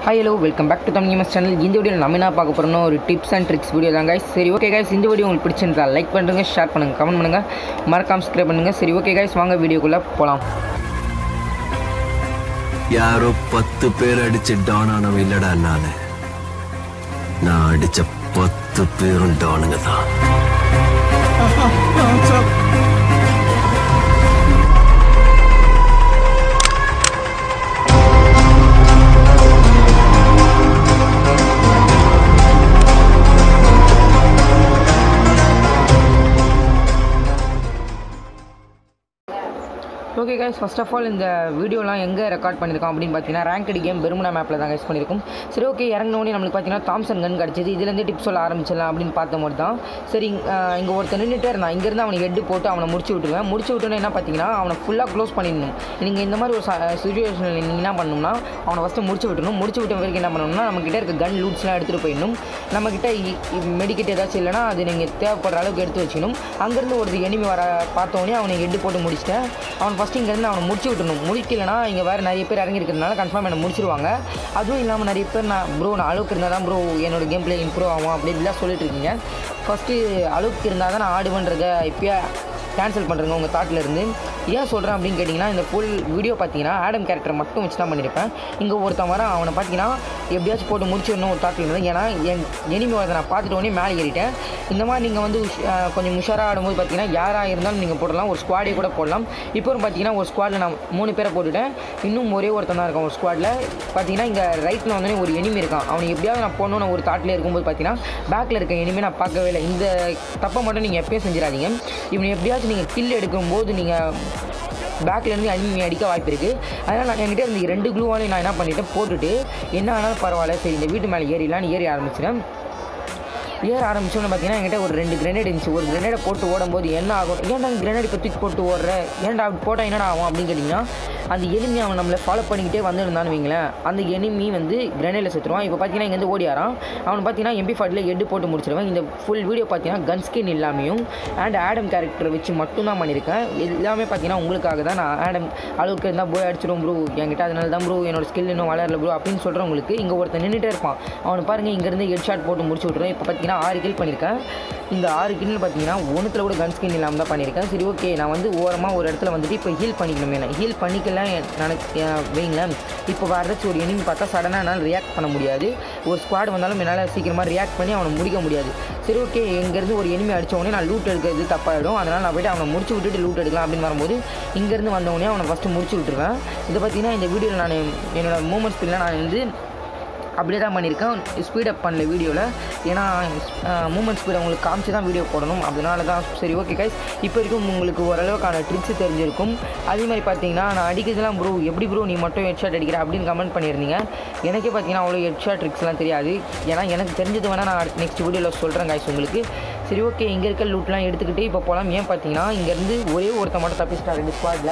Hi hello welcome back to Tamil news channel இந்த video நம்ம என்ன பார்க்க போகிறோம்னா ஒரு டிப்ஸ் அண்ட் ட்ரிக்ஸ் வீடியோ தான் guys சரி ஓகே guys இந்த வீடியோ உங்களுக்கு பிடிச்சிருந்தா லைக் பண்ணுங்க ஷேர் பண்ணுங்கள் கமெண்ட் பண்ணுங்கள் மறக்காம சப்ஸ்கிரைப் பண்ணுங்கள் சரி ஓகே guys வாங்க வீடியோக்குள்ளே போகலாம் யாரோ பத்து பேர் அடிச்சு டான் ஆனவன் இல்லடா நானு நான் அடிச்ச பத்து பேரும் டானுங்க தான் okay guys first of all இந்த வீடியோலாம் எங்கே ரெக்கார்ட் பண்ணியிருக்கோம் அப்படின்னு பார்த்தீங்கன்னா ரேங்க்டு கேம் பெருமுனா மேப்பில் தான் கைஸ் பண்ணியிருக்கும் சரி ஓகே இறங்கினோடனே நம்மளுக்கு பார்த்தீங்கன்னா தாம்சன் கன் கிடச்சிது இதுலேருந்து டிப்ஸ் சொல்ல ஆரம்பிச்சிடலாம் அப்படின்னு பார்த்த போது தான் சரி இங்கே ஒருத்தர் நின்றுட்டே இருந்தான் இங்கேருந்து அவனை ஹெட்டு போட்டு அவனை முடிச்சு விட்டுருவேன் முடிச்சு விட்டோன்னே என்ன பார்த்தீங்கன்னா அவனை ஃபுல்லாக க்ளோஸ் பண்ணிடணும் நீங்கள் இந்த மாதிரி ஒரு சுச்சுவேஷனில் நீங்கள் என்ன பண்ணணும்னா அவனை ஃபஸ்ட்டு முடிச்சு விட்டணும் முடிச்சு விட்ட வரைக்கும் என்ன பண்ணணும்னா நம்மக்கிட்ட இருக்க கன் லூட்ஸ்லாம் எடுத்துகிட்டு போயிடணும் நம்மக்கிட்ட மெடிக்கெட் ஏதாச்சும் இல்லைனா அது நீங்கள் தேவைப்படுற அளவுக்கு எடுத்து வச்சுக்கணும் அங்கேருந்து ஒரு எனிமி வர பார்த்தோன்னே அவனை ஹெட்டு போட்டு முடிச்சிட்டேன் அவன் ஃபஸ்ட்டு இங்கேருந்து அவனை முடிச்சு விட்டணும் முடிக்கலைன்னா இங்கே வேறு நிறைய பேர் இறங்கியிருக்கிறதுனால கன்ஃபார்ம் என்னை முடிச்சிருவாங்க அதுவும் இல்லாமல் நிறைய பேர் நான் ப்ரோ நான் அளவுக்கு இருந்தால் தான் ப்ரோ என்னோட கேம் பிளே இம்ப்ரூவ் ஆகும் அப்படி இப்படிலாம் சொல்லிட்டு இருக்கீங்க ஃபஸ்ட்டு அளவுக்கு இருந்தால் தான் நான் ஆடுவேன்றதை இப்போயே கேன்சல் பண்ணுறேங்க உங்கள் தாட்டில் இருந்து ஏன் சொல்கிறேன் அப்படின்னு கேட்டிங்கன்னா இந்த ஃபுல் வீடியோ பார்த்தீங்கன்னா ஆடம் கேரக்டர் மட்டும் வச்சு தான் பண்ணியிருப்பேன் இங்கே ஒருத்தன் வர அவனை பார்த்தீங்கன்னா எப்படியாச்சும் போட்டு முடிச்சிடணும் ஒரு தாட்டில் இருந்தது ஏன்னா என் எனிமி வரதை நான் பார்த்துட்டு உடனே மேலே ஏறிட்டேன் இந்த மாதிரி நீங்கள் வந்து உஷ்- அஹ் கொஞ்சம் உஷாராக ஆடும்போது பார்த்தீங்கன்னா யாராக இருந்தாலும் நீங்கள் போடலாம் ஒரு ஸ்குவாடே கூட போடலாம் இப்போ பார்த்தீங்கன்னா ஒரு ஸ்குவாடில் நான் மூணு பேரை போட்டுட்டேன் இன்னும் ஒரே ஒருத்தன் தான் இருக்கான் ஒரு ஸ்குவாடில் பார்த்தீங்கன்னா இங்கே ரைட்டில் வந்தோடனே ஒரு எனிமி இருக்கான் அவனை எப்படியாவது நான் போடணும்னு ஒரு தாட்டில் இருக்கும்போது பார்த்தீங்கன்னா பேக்கில் இருக்க எனிமே நான் பார்க்கவே இல்லை இந்த தப்பை மட்டும் நீங்கள் எப்பயும் செஞ்சிடாதீங்க இவனை எப்படியாச்சும் நீங்கள் கில் எடுக்கும்போது நீங்கள் பேக்லேருந்து அனிமி அடிக்க வாய்ப்பு இருக்குது அதனால் நான் என்கிட்ட இந்த ரெண்டு க்ளூவாலையும் நான் என்ன பண்ணிட்டேன் போட்டுட்டு என்ன ஆனாலும் பரவாயில்ல சரி இந்த வீட்டு மேலே ஏறிடலான்னு ஏறி ஆரம்பிச்சிட்டேன் ஏற ஆரம்பிச்சோன்னு பார்த்தீங்கன்னா என்கிட்ட ஒரு ரெண்டு கிரனேட் இருந்துச்சு ஒரு கிரனேடை போட்டு ஓடும்போது என்ன ஆகும் ஏன்டா கிரனேட் இப்போ தூக்கி போட்டு ஓடுற ஏன்டா அப்படி போட்டால் என்னடா ஆகும் அப்படின்னு கேட்டிங்கன்னா அந்த எனிமி அவன் நம்மளை ஃபாலோ பண்ணிக்கிட்டே வந்துருந்தான்னு வைங்களேன் அந்த எனிமி வந்து கிரனேடில் செத்துருவான் இப்போ பார்த்தீங்கன்னா இங்கேருந்து ஓடியாரான் அவன் பார்த்தீங்கன்னா எம்பி ஃபாட்டில் எட்டு போட்டு முடிச்சிருவேன் இந்த ஃபுல் வீடியோ பார்த்தீங்கன்னா கன் ஸ்கின் இல்லாமையும் அண்ட் ஆடம் கேரக்டரை வச்சு மட்டும்தான் பண்ணியிருக்கேன் எல்லாமே பார்த்தீங்கன்னா உங்களுக்காக தான் நான் ஆடம் அளவுக்கு இருந்தால் போய் அடிச்சிடும் ப்ரோ என்கிட்ட அதனால தான் ப்ரோ என்னோட ஸ்கில் இன்னும் வளரல ப்ரோ அப்படின்னு சொல்கிறவங்களுக்கு இங்கே ஒருத்தன் நின்றுட்டே இருப்பான் அவனை பாருங்கள் இங்கேருந்து ஹெட் ஷாட் போட்டு முடிச்சு விட்ருவேன் இப்போ பார்த்தீங்கன்னா ஆறு கில் பண்ணியிருக்கேன் இந்த ஆறு கில் பார்த்தீங்கன்னா ஒன்றுத்தில் கூட கன் ஸ்கின் இல்லாமல் தான் பண்ணியிருக்கேன் சரி ஓகே நான் வந்து ஓரமாக ஒரு இடத்துல வந்துட்டு இப்போ ஹீல் பண்ணிக்கணுமே நான் ஹீல் பண்ணிக்கல நினைக்க வைங்களேன் இப்போ வேறு ஏதாச்சும் ஒரு எனிமி பார்த்தா சடனாக என்னால் ரியாக்ட் பண்ண முடியாது ஒரு ஸ்குவாட் வந்தாலும் என்னால் சீக்கிரமாக ரியாக்ட் பண்ணி அவனை முடிக்க முடியாது சரி ஓகே இங்கேருந்து ஒரு எனிமி அடிச்ச உடனே நான் லூட் எடுக்கிறது தப்பாயிடும் அதனால் நான் போய்ட்டு அவனை முடிச்சு விட்டுட்டு லூட் எடுக்கலாம் அப்படின்னு வரும்போது இங்கேருந்து வந்தவொடனே அவனை ஃபஸ்ட்டு முடிச்சு விட்டுருவேன் இதை பார்த்தீங்கன்னா இந்த வீடியோவில் நான் என்னோட மூமெண்ட்ஸ் ஸ்பீடில் நான் வந்து அப்படியே தான் பண்ணியிருக்கேன் ஸ்பீட் அப் பண்ணல வீடியோவில் ஏன்னா மூமெண்ட் ஸ்பீடை உங்களுக்கு காமிச்சு தான் வீடியோ போடணும் அதனால தான் சரி ஓகே கைஸ் இப்போ வரைக்கும் உங்களுக்கு ஓரளவுக்கான ட்ரிக்ஸ் தெரிஞ்சிருக்கும் அதே மாதிரி பார்த்தீங்கன்னா நான் அடிக்கிறதுலாம் ப்ரோ எப்படி ப்ரோ நீ மட்டும் ஹெட் ஷாட் அடிக்கிற அப்படின்னு கமெண்ட் பண்ணியிருந்தீங்க எனக்கே பார்த்தீங்கன்னா அவ்வளோ ஹெட் ஷாட் ட்ரிக்ஸ்லாம் தெரியாது ஏன்னா எனக்கு தெரிஞ்சது வேணால் நான் நெக்ஸ்ட் வீடியோவில் சொல்கிறேன் கைஸ் உங்களுக்கு சரி ஓகே இங்கே இருக்க லூட்லாம் எடுத்துக்கிட்டு இப்போ போகலாம் ஏன் பார்த்தீங்கன்னா இங்கேருந்து ஒரே ஒருத்தன் மட்டும் தப்பிச்சிட்டா ரெண்டு ஸ்குவாடில்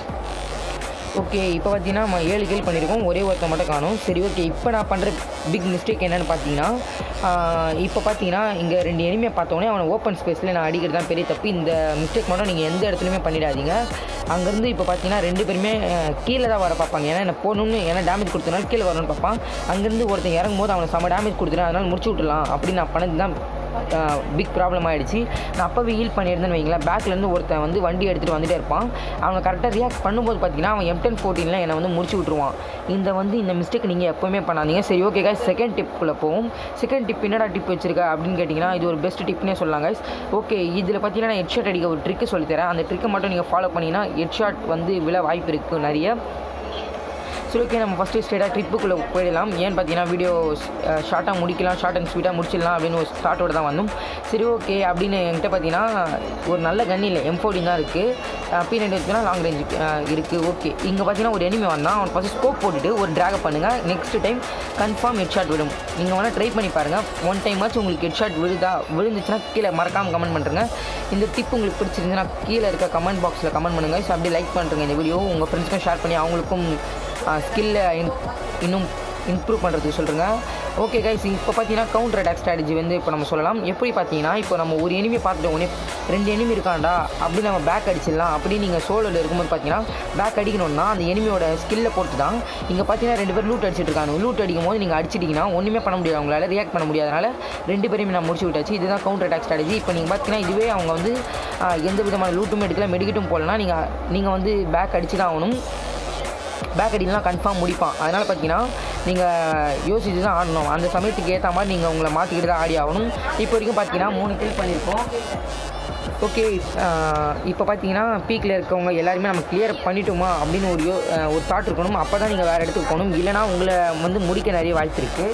ஓகே இப்போ பார்த்தீங்கன்னா நம்ம ஏழு கேள் பண்ணியிருக்கோம் ஒரே ஒருத்தன் மட்டும் காணும் சரி ஓகே இப்போ நான் பண்ணுற பிக் மிஸ்டேக் என்னென்னு பார்த்தீங்கன்னா ஆஹ் இப்போ பார்த்தீங்கன்னா இங்கே ரெண்டு எனிமையை பார்த்தோன்னே அவனை ஓப்பன் ஸ்பேஸில் நான் அடிக்கிறது தான் பெரிய தப்பு இந்த மிஸ்டேக் மட்டும் நீங்கள் எந்த இடத்துலையுமே பண்ணிடாதீங்க அங்கேருந்து இப்போ பார்த்தீங்கன்னா ரெண்டு பேருமே ஆஹ் கீழே தான் வர பார்ப்பாங்க ஏன்னா என்ன போகணும்னு ஏன்னா டேமேஜ் கொடுத்தனால கீழே வரணும்னு பார்ப்பான் அங்கேருந்து ஒருத்தன் இறங்கும்போது அவனை செம்ம டேமேஜ் கொடுத்துட்டேன் அதனால் முடிச்சு விட்டுலாம் அப்படின்னு நான் பண்ணது தான் பிக் ப்ராப்ளம் ஆகிடுச்சு நான் அப்போவே ஹீல் பண்ணியிருந்தேன்னு வைங்களேன் பேக்லேருந்து ஒருத்தன் வந்து வண்டி எடுத்துகிட்டு வந்துட்டே இருப்பான் அவனை கரெக்டாக ரியாக்ட் பண்ணும்போது பார்த்தீங்கன்னா அவன் எம்டென் ஃபோர்டீனில் என்னை வந்து முடிச்சு விட்ருவான் இந்த வந்து இந்த மிஸ்டேக் நீங்கள் எப்போவுமே பண்ணாதீங்க சரி ஓகே guys செகண்ட் டிப்புக்குள்ளே போவோம் செகண்ட் டிப் என்னடா டிப் வச்சிருக்க அப்படின்னு கேட்டிங்கன்னா இது ஒரு பெஸ்ட் டிப்னே சொல்லலாம் guys ஓகே இதில் பார்த்தீங்கன்னா நான் ஹெட் ஷாட் அடிக்க ஒரு ட்ரிக்கு சொல்லித்தரேன் அந்த ட்ரிக்கை மட்டும் நீங்கள் ஃபாலோ பண்ணிங்கன்னா ஹெட் ஷாட் வந்து விழ வாய்ப்பு இருக்குது நிறைய சரி ஓகே நம்ம ஃபஸ்ட்டு ஸ்ட்ரெயிட்டாக ட்ரிப்புக்குள்ளே போயிடலாம் ஏன்னு பார்த்தீங்கன்னா வீடியோ ஷார்ட்டாக முடிக்கலாம் ஷார்ட் அண்ட் ஸ்வீட்டாக முடிச்சிடலாம் அப்படின்னு ஒரு ஸ்டார்ட்டோட தான் வந்தோம் சரி ஓகே அப்படின்னு என்கிட்ட பார்த்தீங்கன்னா ஒரு நல்ல கன் இல்லை எம் ஃபோர்டின் தான் இருக்குது பி நைன் வச்சுனா லாங் ரேஞ்ச் இருக்குது ஓகே இங்கே பார்த்தீங்கன்னா ஒரு எனிமி வந்தான் அவன் ஃபஸ்ட்டு ஸ்கோப் போட்டுட்டு ஒரு ட்ராக பண்ணுங்கள் next time confirm head shot விடும் நீங்கள் வேணால் ட்ரை பண்ணி பாருங்கள் ஒன் டைம் ஆச்சு உங்களுக்கு ஹெட் ஷாட் விழுதா விழுந்துச்சுன்னா கீழே மறக்காமல் கமெண்ட் பண்ணுறேங்க இந்த டிப் உங்களுக்கு பிடிச்சிருந்துச்சுன்னா கீழே இருக்க கமெண்ட் பாக்ஸில் கமெண்ட் பண்ணுங்கள் ஸோ அப்படியே லைக் பண்ணுறேங்க இந்த வீடியோ உங்கள் ஃப்ரெண்ட்ஸ்க்கும் ஷேர் பண்ணி அவங்களுக்கும் ஸ்கில்லை இன்னும் இம்ப்ரூவ் பண்ணுறதுக்கு சொல்கிறேங்க ஓகே கைஸ் இப்போ பார்த்தீங்கன்னா கவுண்டர் அட்டாக் ஸ்ட்ராட்டஜி வந்து இப்போ நம்ம சொல்லலாம் எப்படி பார்த்தீங்கன்னா இப்போ நம்ம ஒரு எனிமி பார்த்துட்டு உடனே ரெண்டு எனிமி இருக்காண்டா அப்படி நம்ம பேக் அடிச்சிடலாம் அப்படி நீங்கள் சோலோவில் இருக்கும்போது பார்த்தீங்கன்னா பேக் அடிக்கணும்னா அந்த எனிமியோட ஸ்கில்லை பொறுத்து தான் இங்கே பார்த்தீங்கன்னா ரெண்டு பேர் லூட் அடிச்சிட்டு இருக்காங்க லூட் அடிக்கும் போது நீங்கள் அடிச்சிட்டிங்கன்னா ஒன்றுமே பண்ண முடியாது அவங்களால ரியாக்ட் பண்ண முடியாதனால ரெண்டு பேரையும் நான் முடிச்சு விட்டாச்சு இதுதான் கவுண்டர் அட்டாக் ஸ்ட்ராட்டஜி இப்போ நீங்கள் பார்த்தீங்கன்னா இதுவே அவங்க வந்து ஆ, எந்த விதமான லூட்டும் எடுக்கல மெடிக்கட்டும் போடலனா நீங்கள் நீங்கள் வந்து பேக் அடிச்சு தான் ஆகணும் பேக் அடிக்கலாம் கன்ஃபார்ம் முடிப்பான் அதனால் பார்த்தீங்கன்னா நீங்கள் யோசிச்சு தான் ஆடணும் அந்த சமயத்துக்கு ஏற்ற மாதிரி நீங்கள் உங்களை மாற்றிக்கிட்டு தான் ஆடி ஆகணும் இப்போ வரைக்கும் பார்த்தீங்கன்னா மூணு கில் பண்ணியிருக்கோம் ஓகே இப்போ பார்த்தீங்கன்னா பீக்கில் இருக்கவங்க எல்லாருமே நம்ம கிளியர் பண்ணிட்டோமா அப்படின்னு ஒரு யோ ஆஹ் ஒரு தாட் இருக்கணும் அப்போ தான் நீங்கள் வேறு இடத்துக்கு போகணும் இல்லைனா உங்களை வந்து முடிக்க நிறைய வாய்ப்பு இருக்குது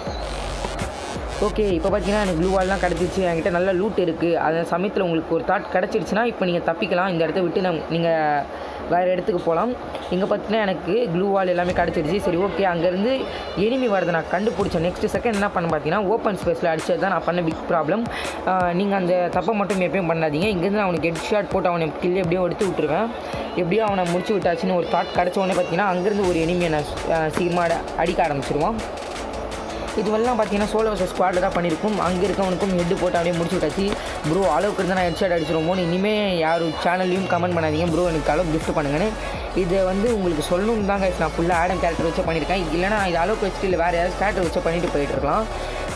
ஓகே இப்போ பார்த்தீங்கன்னா எனக்கு ப்ளூ வால்லாம் கிடச்சிச்சு என்கிட்ட நல்ல லூட் இருக்குது அந்த சமயத்தில் உங்களுக்கு ஒரு தாட் கிடச்சிருச்சுன்னா இப்போ நீங்கள் தப்பிக்கலாம் இந்த இடத்த விட்டு நம் நீங்கள் வேறு இடத்துக்கு போகலாம் இங்கே பார்த்தீங்கன்னா எனக்கு க்ளூ வால் எல்லாமே கிடச்சிருச்சு சரி ஓகே அங்கேருந்து எனிமி வரதை நான் கண்டுபிடிச்சேன் நெக்ஸ்ட் செகண்ட் என்ன பண்ண பார்த்தீங்கன்னா ஓப்பன் ஸ்பேஸில் அடிச்சது தான் நான் பண்ண பிக் ப்ராப்ளம் நீங்கள் அந்த தப்பை மட்டும் எப்பயும் பண்ணாதீங்க இங்கேருந்து நான் அவனுக்கு ஹெட் ஷாட் போட்டு அவனை கில் எப்படியோ எடுத்து விட்டுருவேன் எப்படியோ அவனை முடிச்சு விட்டாச்சுன்னு ஒரு தாட் கிடச்ச உடனே பார்த்தீங்கன்னா அங்கேருந்து ஒரு எனிமியை நான் சீக்கிரமாக அடிக்க ஆரம்பிச்சிருவான் இதுவெல்லாம் பார்த்தீங்கன்னா சோலோ வர்சஸ் ஸ்குவாடில் தான் பண்ணியிருக்கும் அங்கே இருக்கவனுக்கும் ஹெட்டு போட்டு அப்படியே முடிச்சு விட்டாச்சு ப்ரோ அளவுக்கு இருந்தால் நான் ஹெட்ஷாட் அடிச்சிருவோம் இனிமேல் யார் சேனல்லையும் கமெண்ட் பண்ணாதீங்க ப்ரோ எனக்கு அளவுக்கு கிஃப்ட் பண்ணுங்கன்னு இதை வந்து உங்களுக்கு சொல்லணும் தான் guys நான் ஃபுல்லாக ஆடம் கேரக்டர் வச்சு பண்ணியிருக்கேன் இல்லைனா இது அளவுக்கு வச்சுட்டு இல்லை வேறு யாராவது கேரக்டர் வச்சு பண்ணிட்டு போயிட்டு இருக்கலாம்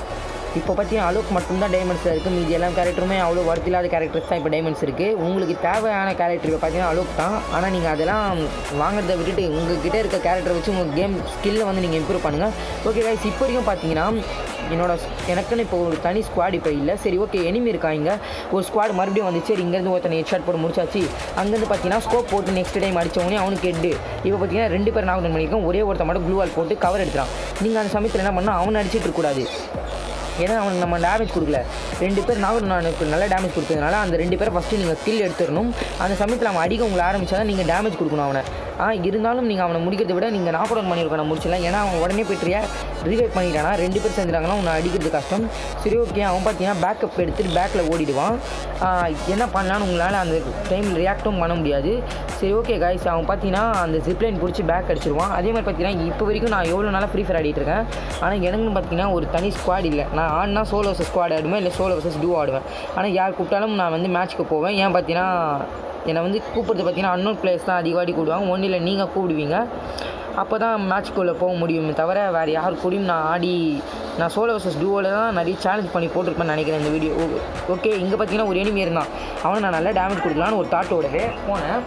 இப்போ பார்த்தீங்கன்னா அளவுக்கு மட்டும்தான் டைமண்ட்ஸ் இருக்குது மீதி எல்லா கேரக்டருமே அவ்வளோ worth இல்லாத கேரக்டர்ஸ் தான் இப்போ டைமண்ட்ஸ் இருக்குது உங்களுக்கு தேவையான கேரக்டர் இப்போ பார்த்தீங்கன்னா அளவுக்கு தான் ஆனால் நீங்கள் அதெல்லாம் வாங்குறதை விட்டுட்டு உங்ககிட்ட இருக்க கேரக்டரை வச்சு உங்கள் கேம் ஸ்கில்லை வந்து நீங்கள் இம்ப்ரூவ் பண்ணுங்கள் ஓகே guys இப்போ வரைக்கும் பார்த்தீங்கன்னா என்னோட எனக்குன்னு இப்போ ஒரு தனி ஸ்குவாட் இப்போ இல்லை சரி ஓகே எனிமி இருக்காங்க ஒரு ஸ்குவாட் மறுபடியும் வந்துச்சு சரி இங்கேருந்து ஒருத்தனை ஹெட் ஷாட் போட்டு முடிச்சாச்சு அங்கேருந்து பார்த்தீங்கன்னா ஸ்கோப் போட்டு நெக்ஸ்ட் டைம் அடிச்சவனே அவனுக்கு ஹெட்டு இப்போ பார்த்தீங்கன்னா ரெண்டு பேர் நாக் பண்ணியிருக்கோம் ஒரே ஒருத்தன் மட்டும் ப்ளூ வால் போட்டு கவர் எடுக்கிறான் நீங்கள் அந்த சமயத்தில் என்ன பண்ணால் அவனை அடிச்சிட்டு இருக்கக்கூடாது ஏன்னா அவனுக்கு நம்ம டேமேஜ் கொடுக்கல ரெண்டு பேர் நான் எனக்கு நல்ல டேமேஜ் கொடுத்ததுனால அந்த ரெண்டு பேரை ஃபஸ்ட்டு நீங்கள் கில் எடுத்துடணும் அந்த சமயத்தில் அவன் அடிக்க உங்களை ஆரம்பிச்சா தான் நீங்கள் டேமேஜ் கொடுக்கணும் அவனை ஆ இருந்தாலும் நீங்கள் அவனை முடிக்கிறத விட நீங்கள் நாக் டவுன் பண்ணியிருக்கணும் முடிச்சிடலாம் ஏன்னா அவன் உடனே போய்ட்டு ரிவைவ் பண்ணிட்டானா ரெண்டு பேர் செஞ்சுட்டாங்கன்னா அவனை அடிக்கிறது கஷ்டம் சரி ஓகே அவன் பார்த்தீங்கன்னா பேக்கப் எடுத்துட்டு பேக்கில் ஓடிடுவான் ஆ, என்ன பண்ணலான்னு உங்களால் அந்த டைமில் ரியாக்டும் பண்ண முடியாது சரி ஓகே காய்ஸ் அவன் பார்த்தீங்கன்னா அந்த ஜிப்லைன் பிடிச்சி பேக் அடிச்சிருவான் அதே மாதிரி பார்த்தீங்கன்னா இப்போ வரைக்கும் நான் எவ்வளோ நாளாக ஃப்ரீ ஃபயர் ஆடிட்டு இருக்கேன் ஆனால் எனக்குன்னு பார்த்தீங்கன்னா ஒரு தனி ஸ்குவாட் இல்லை நான் ஆடினா சோலோ வர்சஸ் ஸ்குவாட் ஆடுவேன் இல்லை சோலோ வர்சஸ் டூ ஆடுவேன் ஆனால் யார் கூப்பிட்டாலும் நான் வந்து மேட்ச்க்கு போவேன் ஏன் பார்த்தீங்கன்னா என்னை வந்து கூப்பிட்றது பார்த்தீங்கன்னா அன்னோன் பிளேயர்ஸ் தான் அதிகவாடி கூப்பிடுவாங்க ஒன்றும் இல்லை நீங்கள் கூப்பிடுவீங்க அப்போ தான் மேட்ச்க்குள்ளே போக முடியுமே தவிர வேறு யார் கூடயும் நான் ஆடி நான் சோலோ வர்சஸ் டூவோவில் தான் நிறைய சேலஞ்ச் பண்ணி போட்டிருப்பேன்னு நினைக்கிறேன் இந்த வீடியோ ஓகே இங்கே பார்த்தீங்கன்னா ஒரு எனிமி இருந்தான் அவனை நான் நல்லா டேமேஜ் கொடுக்கலான்னு ஒரு தாட்டோடவே போனேன்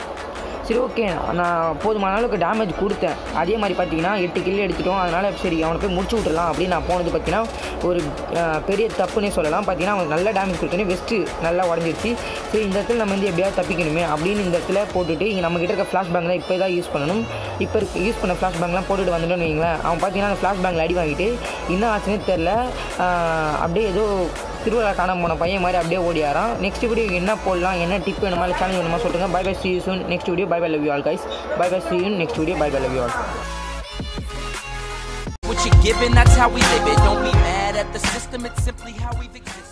சரி ஓகே நான் போதுமான அளவுக்கு டேமேஜ் கொடுத்தேன் அதே மாதிரி பார்த்தீங்கன்னா எட்டு கில் எடுத்துட்டோம் அதனால் சரி அவனை போய் முடிச்சு விட்டுறலாம் அப்படின்னு நான் போனது பார்த்தீங்கன்னா ஒரு அஹ், பெரிய தப்புன்னே சொல்லலாம் பார்த்தீங்கன்னா அவனுக்கு நல்ல டேமேஜ் கொடுத்தோன்னே வெஸ்ட்டு நல்லா உடஞ்சிருச்சு சரி இந்த இடத்துல நம்ம வந்து எப்படியாவது தப்பிக்கணுமே அப்படின்னு இந்த இடத்துல போட்டுட்டு இங்கே நம்மக்கிட்ட இருக்க ஃப்ளாஷ் பேங்க் தான் இப்போ தான் யூஸ் பண்ணணும் இப்போ இருக்க யூஸ் பண்ண ஃப்ளாஷ் பேங்க்லாம் போட்டுட்டு வந்துட்டோன்னு வைங்களேன் அவன் பார்த்தீங்கன்னா அந்த ஃப்ளாஷ் பேங்கில் அடி வாங்கிட்டு என்ன ஆச்சுன்னே தெரில அப்படியே ஏதோ திருவிழா காண போன பையன் மாதிரி அப்படியே ஓடியாரான் நெக்ஸ்ட் வீடியோ என்ன போடலாம் என்ன டிப் வேணுமா இல்லை சேனல் வேணுமா சொல்லுங்க bye bye see you soon next video bye bye love you all guys bye bye see you next video bye bye love you all What you're giving, that's how we live it. Don't be mad at the system, it's simply how we've existed.